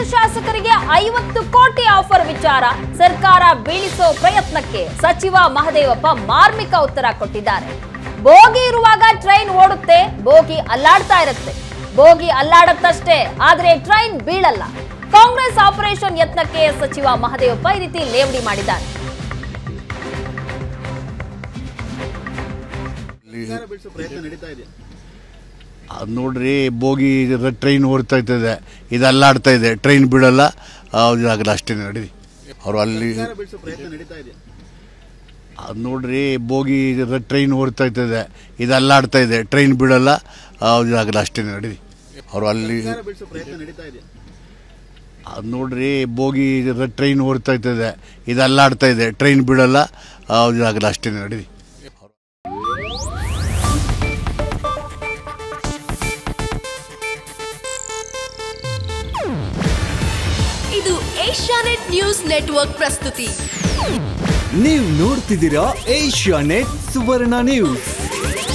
ಶಾಸಕರಿಗೆ ಐವತ್ತು ಕೋಟಿ ಆಫರ್ ವಿಚಾರ ಸರ್ಕಾರ ಬೀಳಿಸೋ ಪ್ರಯತ್ನಕ್ಕೆ ಸಚಿವ ಮಹದೇವಪ್ಪ ಮಾರ್ಮಿಕ ಉತ್ತರ ಕೊಟ್ಟಿದ್ದಾರೆ ಬೋಗಿ ಇರುವಾಗ ಟ್ರೈನ್ ಓಡುತ್ತೆ ಬೋಗಿ ಅಲ್ಲಾಡ್ತಾ ಇರುತ್ತೆ ಬೋಗಿ ಅಲ್ಲಾಡತ್ತಷ್ಟೇ ಆದ್ರೆ ಟ್ರೈನ್ ಬೀಳಲ್ಲ ಕಾಂಗ್ರೆಸ್ ಆಪರೇಷನ್ ಯತ್ನಕ್ಕೆ ಸಚಿವ ಮಹದೇವಪ್ಪ ಈ ರೀತಿ ಲೇವಡಿ ಮಾಡಿದ್ದಾರೆ ಬಿಡಿಸೋ ಪ್ರಯತ್ನ ನಡೀತಾ ಇದೆ ಅದು ನೋಡ್ರಿ ಬೋಗಿ ಟ್ರೈನ್ ಓಡ್ತಾ ಇರ್ತದೆ ಇದು ಅಲ್ಲಾಡ್ತಾ ಇದೆ ಟ್ರೈನ್ ಬಿಡಲ್ಲ ಇದಾಗಲ್ಲ ಅಷ್ಟೇ ನಡೀರಿ ಅವರು ಅಲ್ಲಿ ಬಿಡಿಸೋ ಪ್ರಯತ್ನ ನಡೀತಾ ಇದೆ ಅದು ನೋಡ್ರಿ ಬೋಗಿ ಟ್ರೈನ್ ಓಡ್ತಾ ಇರ್ತದೆ ಇದು ಅಲ್ಲಾಡ್ತಾ ಇದೆ ಟ್ರೈನ್ ಬಿಡಲ್ಲ ಇದಾಗಲ್ಲ ಅಷ್ಟೇ ನಡೀರಿ ಅವರು ಅಲ್ಲಿ ಬಿಡಿಸೋ ಪ್ರಯತ್ನ ನಡೀತಾ ಇದೆ ಅದು ನೋಡ್ರಿ ಬೋಗಿ ಟ್ರೈನ್ ಓಡ್ತಾ ಇರ್ತದೆ ಇದು ಅಲ್ಲಾಡ್ತಾ ಇದೆ ಟ್ರೈನ್ ಬಿಡಲ್ಲ ಇದಾಗಲ್ಲ ಅಷ್ಟೇ ನಡೀರಿ ಇದು ಏಷ್ಯಾನೆಟ್ ನ್ಯೂಸ್ ನೆಟ್ವರ್ಕ್ ಪ್ರಸ್ತುತಿ ನೀವು ನೋಡ್ತಿದ್ದೀರಾ ಏಷ್ಯಾ ನೆಟ್ ಸುವರ್ಣ ನ್ಯೂಸ್